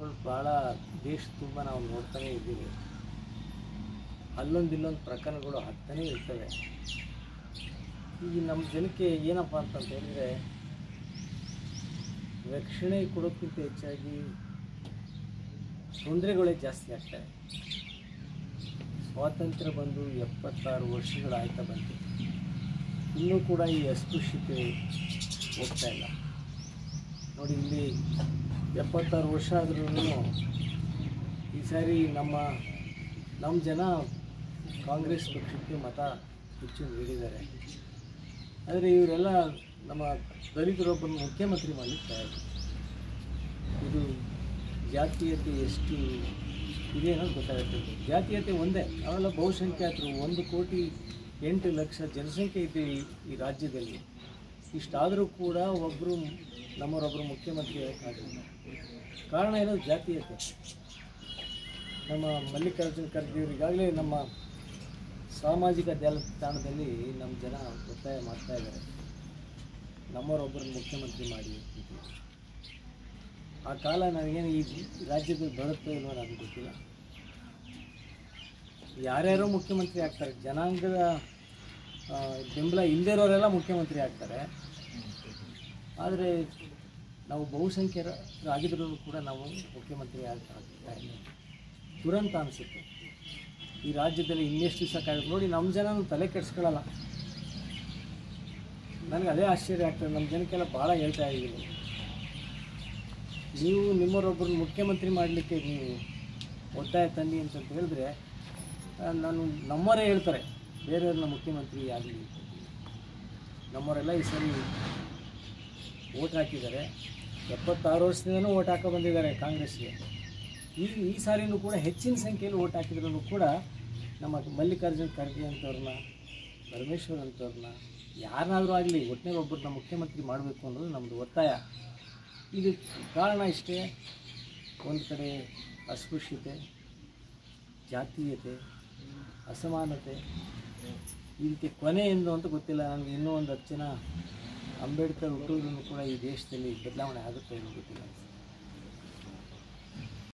ಭಾಳ ದೇಶ ತುಂಬ ನಾವು ನೋಡ್ತಾನೆ ಇದ್ದೀವಿ ಅಲ್ಲೊಂದು ಇಲ್ಲೊಂದು ಪ್ರಕರಣಗಳು ಆಗ್ತಾನೇ ಇರ್ತವೆ ಈಗ ನಮ್ಮ ಜನಕ್ಕೆ ಏನಪ್ಪ ಅಂತಂತ ಹೇಳಿದರೆ ರಕ್ಷಣೆ ಕೊಡೋಕ್ಕಿಂತ ಹೆಚ್ಚಾಗಿ ತೊಂದರೆಗಳೇ ಜಾಸ್ತಿ ಆಗ್ತವೆ ಸ್ವಾತಂತ್ರ್ಯ ಬಂದು ಎಪ್ಪತ್ತಾರು ವರ್ಷಗಳಾಯ್ತಾ ಬಂತು ಇನ್ನೂ ಕೂಡ ಈ ಅಸ್ಪೃಶ್ಯತೆ ಹೋಗ್ತಾ ಇಲ್ಲ ನೋಡಿ ಇಲ್ಲಿ ಎಪ್ಪತ್ತಾರು ವರ್ಷ ಆದ್ರೂ ಈ ಸಾರಿ ನಮ್ಮ ನಮ್ಮ ಜನ ಕಾಂಗ್ರೆಸ್ ಪಕ್ಷಕ್ಕೆ ಮತ ಹೆಚ್ಚು ನೀಡಿದ್ದಾರೆ ಆದರೆ ಇವರೆಲ್ಲ ನಮ್ಮ ದಲಿತರೊಬ್ಬರನ್ನು ಮುಖ್ಯಮಂತ್ರಿ ಮಾಡಲಿಕ್ಕೆ ತಯಾರಿ ಇದು ಜಾತೀಯತೆ ಎಷ್ಟು ಇದೆ ಅನ್ನೋದು ಗೊತ್ತಾಗುತ್ತೆ ಜಾತೀಯತೆ ಒಂದೇ ಅವೆಲ್ಲ ಬಹುಸಂಖ್ಯಾತರು ಒಂದು ಕೋಟಿ ಎಂಟು ಲಕ್ಷ ಜನಸಂಖ್ಯೆ ಇದ್ದೀವಿ ಈ ರಾಜ್ಯದಲ್ಲಿ ಇಷ್ಟಾದರೂ ಕೂಡ ಒಬ್ಬರು ನಮ್ಮವರೊಬ್ಬರು ಮುಖ್ಯಮಂತ್ರಿ ಆಗಲಿಲ್ಲ ಕಾರಣ ಏನದು ಜಾತೀಯತೆ ನಮ್ಮ ಮಲ್ಲಿಕಾರ್ಜುನ್ ಖರ್ಗೆ ಅವರು ಈಗಾಗಲೇ ನಮ್ಮ ಸಾಮಾಜಿಕ ಜಾಲತಾಣದಲ್ಲಿ ನಮ್ಮ ಜನ ಒತ್ತಾಯ ಮಾಡ್ತಾ ಇದ್ದಾರೆ ನಮ್ಮವರೊಬ್ಬರನ್ನು ಮುಖ್ಯಮಂತ್ರಿ ಮಾಡಿ ಅಂತ. ಆ ಕಾಲ ನನಗೇನು ಈ ರಾಜ್ಯದಲ್ಲಿ ಬರುತ್ತೋ ಇಲ್ವೋ ನನಗೆ ಗೊತ್ತಿಲ್ಲ ಯಾರ್ಯಾರೋ ಮುಖ್ಯಮಂತ್ರಿ ಆಗ್ತಾರೆ ಜನಾಂಗದ ಆ, ಬೆಂಬಲ ಇಲ್ಲದಿರೋರೆಲ್ಲ ಮುಖ್ಯಮಂತ್ರಿ ಆಗ್ತಾರೆ ಆದರೆ ನಾವು ಬಹುಸಂಖ್ಯರಾಗಿದ್ರೂ ಕೂಡ ನಾವು ಮುಖ್ಯಮಂತ್ರಿ ಆಗ್ತಾ ಇಲ್ಲ ದುರಂತ ಅನಿಸುತ್ತೆ ಈ ರಾಜ್ಯದಲ್ಲಿ ಇನ್ನೆಷ್ಟು ದಿವಸ ಕಾಯ್ದು ನೋಡಿ ನಮ್ಮ ಜನನೂ ತಲೆ ಕೆಡಿಸ್ಕೊಳ್ಳಲ್ಲ ನನಗೆ ಅದೇ ಆಶ್ಚರ್ಯ ಆಗ್ತದೆ ನಮ್ಮ ಜನಕ್ಕೆಲ್ಲ ಭಾಳ ಹೇಳ್ತಾ ಇದ್ದೀನಿ ನೀವು ನಿಮ್ಮವರೊಬ್ಬರು ಮುಖ್ಯಮಂತ್ರಿ ಮಾಡಲಿಕ್ಕೆ ನೀವು ಒತ್ತಾಯ ತನ್ನಿ ಅಂತ ಹೇಳಿದ್ರೆ ಆ, ನಾನು ನಮ್ಮವರೇ ಹೇಳ್ತಾರೆ ಬೇರೆಯವ್ರನ್ನ ಮುಖ್ಯಮಂತ್ರಿ ಆಗಲಿ ನಮ್ಮವರೆಲ್ಲ ಈ ಸರಿ ಓಟ್ ಹಾಕಿದ್ದಾರೆ ಎಪ್ಪತ್ತಾರು ವರ್ಷದಿಂದನೂ ಓಟ್ ಹಾಕೋ ಬಂದಿದ್ದಾರೆ ಕಾಂಗ್ರೆಸ್ಗೆ ಈ ಈ ಸಾರಿನೂ ಕೂಡ ಹೆಚ್ಚಿನ ಸಂಖ್ಯೆಯಲ್ಲಿ ಓಟ್ ಹಾಕಿದ್ರೂ ಕೂಡ ನಮ್ಮ ಮಲ್ಲಿಕಾರ್ಜುನ್ ಖರ್ಗೆ ಅಂಥವ್ರನ್ನ ಪರಮೇಶ್ವರ್ ಅಂಥವ್ರನ್ನ ಯಾರನ್ನಾದರೂ ಆಗಲಿ ಒಟ್ಟಿನಲ್ಲಿ ಒಬ್ಬರನ್ನ ಮುಖ್ಯಮಂತ್ರಿ ಮಾಡಬೇಕು ಅನ್ನೋದು ನಮ್ಮದು ಒತ್ತಾಯ ಇದು ಕಾರಣ ಇಷ್ಟೇ ಒಂದು ಕಡೆ ಅಸ್ಪೃಶ್ಯತೆ ಜಾತೀಯತೆ ಅಸಮಾನತೆ ಇದಕ್ಕೆ ಕೊನೆ ಎಂದು ಅಂತ ಗೊತ್ತಿಲ್ಲ ನನಗೆ ಇನ್ನೂ ಒಂದು ಹತ್ತು ಜನ ಅಂಬೇಡ್ಕರ್ ಹುಟ್ಟೋದ್ರೂ ಕೂಡ ಈ ದೇಶದಲ್ಲಿ ಬದಲಾವಣೆ ಆಗುತ್ತೆ ಅನ್ನೋ ಗೊತ್ತಿಲ್ಲ